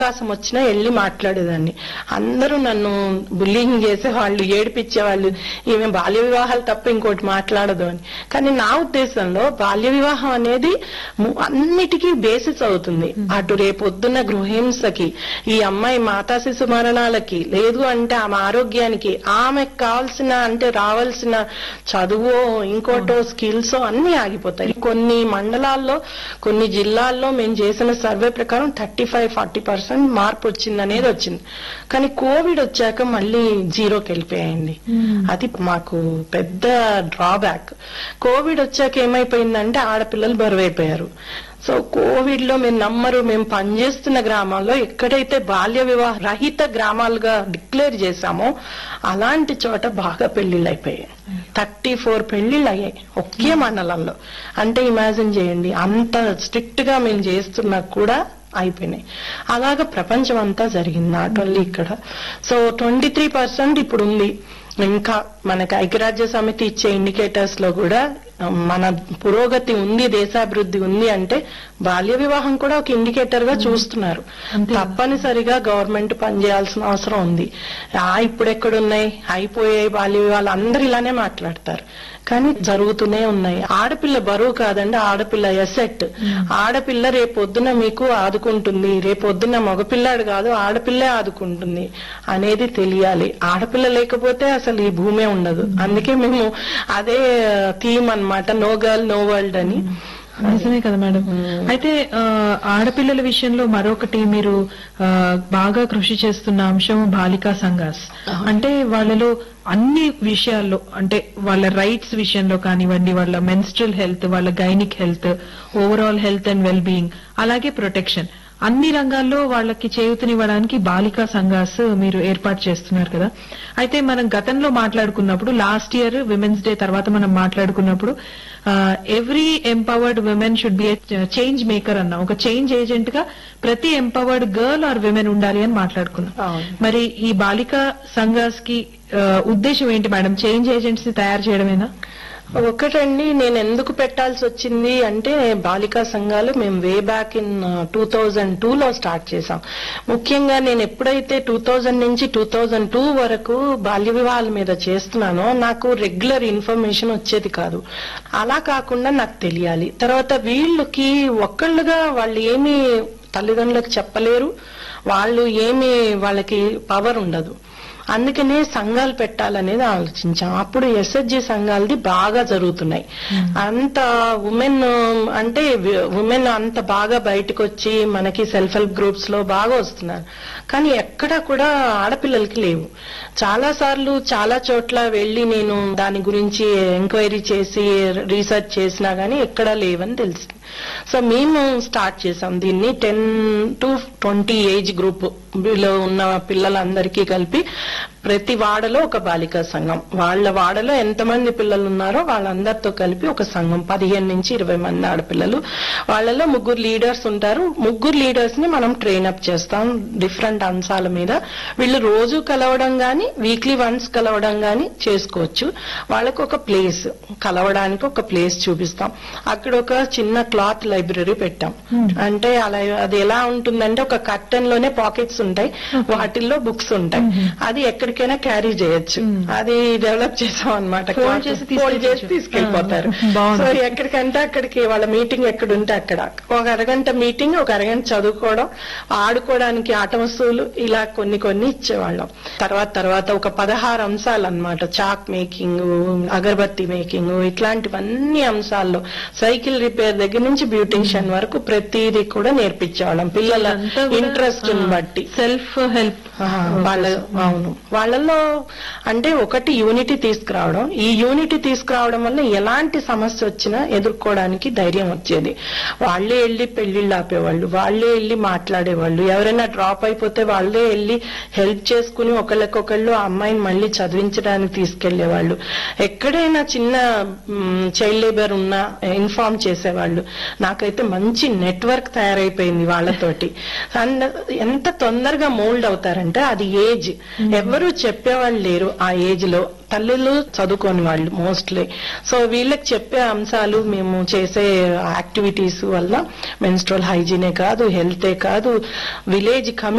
అవకాశం వచ్చినా వెళ్ళి మాట్లాడేదాన్ని అందరూ నన్ను బుల్లింగ్ చేసేవాళ్ళు ఏడిపించేవాళ్ళు ఈమె బాల్య వివాహాలు తప్ప ఇంకోటి మాట్లాడదు అని కానీ నా ఉద్దేశంలో బాల్య వివాహం అనేది ము- అన్నిటికీ బేసిస్ అవుతుంది అటు రేపొద్దున్న గృహింసకి ఈ అమ్మాయి మాతా శిశు మరణాలకి లేదు అంటే ఆమె ఆరోగ్యానికి ఆమెకు కావాల్సిన అంటే రావాల్సిన చదువు ఇంకోటో స్కిల్స్ అన్ని ఆగిపోతాయి కొన్ని మండలాల్లో కొన్ని జిల్లాల్లో మేము చేసిన సర్వే ప్రకారం థర్టీ ఫైవ్ ఫార్టీ పర్సెంట్ మార్పు వచ్చింది అనేది వచ్చింది కానీ కోవిడ్ వచ్చాక మళ్ళీ జీరోకి వెళ్ళిపోయాయండి అది మాకు పెద్ద డ్రాబ్యాక్ కోవిడ్ వచ్చాక ఏమైపోయిందంటే ఆడపిల్లలు బరువైపోయారు సో కోవిడ్ లో మేము నమ్మరు మేము పనిచేస్తున్న గ్రామాల్లో ఎక్కడైతే బాల్య వివాహ రహిత గ్రామాలుగా డిక్లేర్ చేశామో అలాంటి చోట బాగా పెళ్లిళ్ళు అయిపోయాయి థర్టీ ఫోర్ పెళ్లిళ్ళు అయ్యాయి ఒకే మండలంలో అంటే ఇమాజిన్ చేయండి అంత స్ట్రిక్ట్ గా మేము చేస్తున్నా కూడా అయిపోయినాయి అలాగా ప్రపంచం అంతా జరిగింది నాట్ ఓన్లీ ఇక్కడ సో ట్వంటీ త్రీ పర్సెంట్ ఇప్పుడు ఉంది ఇంకా మనకి ఐక్యరాజ్య సమితి ఇచ్చే ఇండికేటర్స్ లో కూడా ఆ, మన పురోగతి ఉంది దేశాభివృద్ధి ఉంది అంటే బాల్య వివాహం కూడా ఒక ఇండికేటర్ గా చూస్తున్నారు అంతే. తప్పనిసరిగా గవర్నమెంట్ పనిచేయాల్సిన అవసరం ఉంది ఆ ఇప్పుడు ఎక్కడున్నాయి అయిపోయాయి బాల్య వివాహాలు అందరు ఇలానే మాట్లాడతారు కానీ జరుగుతూనే ఉన్నాయి ఆడపిల్ల బరువు కాదండి ఆడపిల్ల ఎసెట్ ఆడపిల్ల రేపొద్దున మీకు ఆదుకుంటుంది రేపొద్దున మగపిల్లాడు కాదు ఆడపిల్లే ఆదుకుంటుంది అనేది తెలియాలి ఆడపిల్ల లేకపోతే అసలు ఈ భూమే ఉండదు అందుకే మేము అదే థీమ్ అన్నమాట నో గర్ల్ నో వరల్డ్ అని నిజమే కదా మేడం అయితే ఆ, ఆడపిల్లల విషయంలో మరొకటి మీరు ఆ, బాగా కృషి చేస్తున్న అంశం బాలికా సంఘాస్ అంటే వాళ్ళలో అన్ని విషయాల్లో అంటే వాళ్ళ రైట్స్ విషయంలో కానివ్వండి వాళ్ళ మెన్స్ట్రల్ హెల్త్ వాళ్ళ gynic health overall health and well being అలాగే ప్రొటెక్షన్ అన్ని రంగాల్లో వాళ్ళకి చేయూతనివ్వడానికి బాలికా సంఘాస్ మీరు ఏర్పాటు చేస్తున్నారు కదా అయితే మనం గతంలో మాట్లాడుకున్నప్పుడు లాస్ట్ ఇయర్ విమెన్స్ డే తర్వాత మనం మాట్లాడుకున్నప్పుడు every empowered women should be change maker అన్న ఒక చేంజ్ ఏజెంట్ గా ప్రతి ఎంపవర్డ్ గర్ల్ ఆర్ విమెన్ ఉండాలి అని మాట్లాడుకున్నాం అవును. మరి ఈ బాలికా సంఘాస్ కి ఆ, ఉద్దేశం ఏంటి మేడం చేంజ్ ఏజెంట్స్ ని తయారు చేయడమేనా ఒకటండి నేను ఎందుకు పెట్టాల్సి వచ్చింది అంటే బాలికా సంఘాలు మేము way back in two thousand two లో స్టార్ట్ చేసాం ముఖ్యంగా నేను ఎప్పుడైతే టూ థౌజండ్ నుంచి టూ థౌజండ్ టూ వరకు బాల్య వివాహాల మీద చేస్తున్నానో నాకు రెగ్యులర్ ఇన్ఫర్మేషన్ వచ్చేది కాదు అలా కాకుండా నాకు తెలియాలి తర్వాత వీళ్ళకి ఒక్కళ్ళుగా వాళ్ళు ఏమి తల్లిదండ్రులకు చెప్పలేరు వాళ్ళు ఏమి వాళ్ళకి పవర్ ఉండదు అందుకనే సంఘాలు పెట్టాలనేది ఆలోచించాం అప్పుడు ఎస్ఎస్జి సంఘాలది బాగా జరుగుతున్నాయి అంత ఉమెన్ అంటే ఉమెన్ అంత బాగా బయటకు వచ్చి మనకి సెల్ఫ్ హెల్ప్ గ్రూప్స్ లో బాగా వస్తున్నారు కానీ ఎక్కడ కూడా ఆడపిల్లలకి లేవు చాలా సార్లు చాలా చోట్ల వెళ్లి నేను దాని గురించి ఎంక్వైరీ చేసి రీసెర్చ్ చేసినా గానీ ఎక్కడా లేవని తెలిసింది సో మేము స్టార్ట్ చేసాం దీన్ని ten to twenty age group లో ఉన్న పిల్లలందరికీ కలిపి ప్రతి వాడలో ఒక బాలికా సంఘం వాళ్ళ వాడలో ఎంతమంది పిల్లలు ఉన్నారో వాళ్ళందరితో కలిపి ఒక సంఘం పదిహేను నుంచి ఇరవై మంది ఆడపిల్లలు వాళ్ళలో ముగ్గురు లీడర్స్ ఉంటారు ముగ్గురు లీడర్స్ ని మనం ట్రైన్ అప్ చేస్తాం డిఫరెంట్ అంశాల మీద వీళ్ళు రోజు కలవడం గాని వీక్లీ వన్స్ కలవడం గాని చేసుకోవచ్చు వాళ్ళకు ఒక ప్లేస్ కలవడానికి ఒక ప్లేస్ చూపిస్తాం అక్కడ ఒక చిన్న క్లాత్ లైబ్రరీ పెట్టాం అంటే అలా అది ఎలా ఉంటుందంటే ఒక కర్టెన్ లోనే పాకెట్స్ ఉంటాయి వాటిల్లో బుక్స్ ఉంటాయి అది ఎక్కడికైనా క్యారీ చేయొచ్చు అది డెవలప్ చేసాం అనమాట Fold చేసి ఫోల్డ్ చేసి తీసుకెళ్ళొచ్చు. తీసుకెళ్లిపోతారు ఆ, బాగుంది. సో ఎక్కడికంటే అక్కడికి వాళ్ళ మీటింగ్ ఎక్కడ ఉంటే అక్కడ ఒక అరగంట మీటింగ్ ఒక అరగంట చదువుకోవడం ఆడుకోవడానికి ఆట వస్తువులు ఇలా కొన్ని కొన్ని ఇచ్చేవాళ్ళం తర్వాత తర్వాత ఒక పదహారు అంశాలు అన్నమాట చాక్ మేకింగ్ అగరబత్తి మేకింగ్ ఇట్లాంటివన్నీ అంశాల్లో సైకిల్ రిపేర్ దగ్గర నుంచి బ్యూటిషియన్ వరకు ప్రతిదీ కూడా నేర్పించేవాళ్ళం పిల్లల ఇంట్రెస్ట్ బట్టి సెల్ఫ్ హెల్ప్ ఆ, వాళ్ళ అవును వాళ్ళలో అంటే ఒకటి యూనిటీ తీసుకురావడం ఈ యూనిటీ తీసుకురావడం వల్ల ఎలాంటి సమస్య వచ్చినా ఎదుర్కోవడానికి ధైర్యం వచ్చేది వాళ్ళే వెళ్ళి పెళ్లిళ్ళు ఆపేవాళ్ళు వాళ్ళే వెళ్ళి మాట్లాడేవాళ్ళు ఎవరైనా డ్రాప్ అయిపోతే వాళ్ళే వెళ్ళి హెల్ప్ చేసుకుని ఒకళ్ళకొకళ్ళు ఆ అమ్మాయిని మళ్ళీ చదివించడానికి తీసుకెళ్లేవాళ్ళు ఎక్కడైనా చిన్న చైల్డ్ లేబర్ ఉన్నా ఇన్ఫార్మ్ చేసేవాళ్ళు నాకైతే మంచి నెట్వర్క్ తయారైపోయింది వాళ్ళతోటి అండ్ ఎంత తొందరగా మోల్డ్ అవుతారంటే అది ఏజ్ ఎవరు చెప్పేవాళ్ళు లేరు ఆ ఏజ్ లో తల్లులు చదువుకోని వాళ్ళు మోస్ట్లీ సో వీళ్ళకి చెప్పే అంశాలు మేము చేసే యాక్టివిటీస్ వల్ల మెన్స్ట్రల్ హైజీనే కాదు హెల్తే కాదు విలేజ్